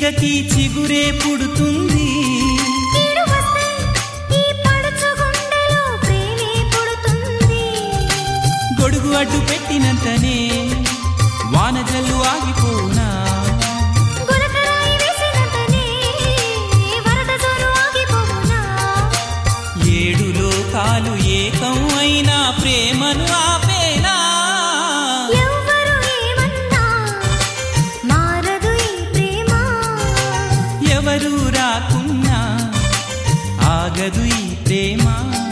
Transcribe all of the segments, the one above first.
తీగకి చిగురే పుడుతుంది కీడు వస్తే ఈ పడుచు గుండెలో ప్రేమే పుడుతుంది గొడుగు అడ్డు పెట్టినంతనే వాన జల్లు ఆగిపోనా గులకరాయి వేసినంతనే వరద జోరు ఆగిపోవునా ఏడు లోకాలు ఏకం అయినా ప్రేమను ఆపేనా ఎవ్వరు ఏమన్నా మారదు ఈ ప్రేమ ఎవరు రాకున్నా ఆగదు ఈ ప్రేమ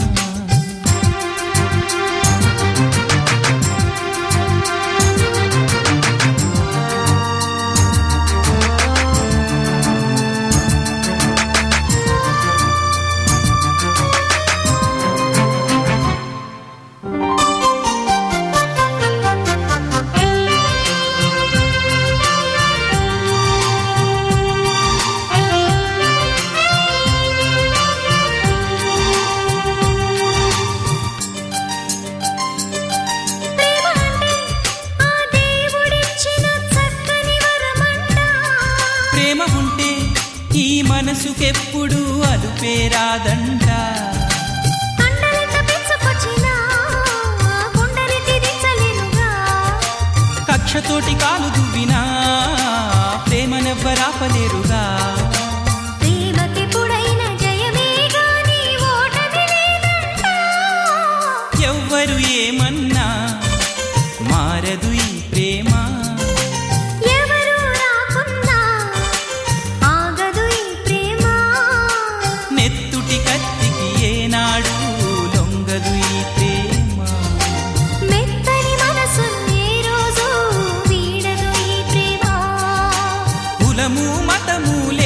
ప్రేమ అంటే ఆ దేవుడిచ్చిన చక్కని వరమంట ప్రేమ ఉంటే ఈ మనసుకెప్పుడు అలుపే రాదంట కండలెంత పెంచుకొచ్చినా గుండెని తిరించలేనుగా కక్షతోటి కాలు దువ్వినా ప్రేమనెవ్వరాపలేరుగా ప్రేమకెప్పుడైన జయమే గాని ఓటమి లేదంట ఎవ్వరు ఏమన్నా మారదు ఈ ప్రేమ ఎవరు రాకున్నా ఆగదు ఈ ప్రేమ నెత్తుటి కత్తికి ఏనాడు లొంగదు ఈ ప్రేమ మెత్తని మనసు ఏ రోజు వీడదు ఈ ప్రేమ కులము మతము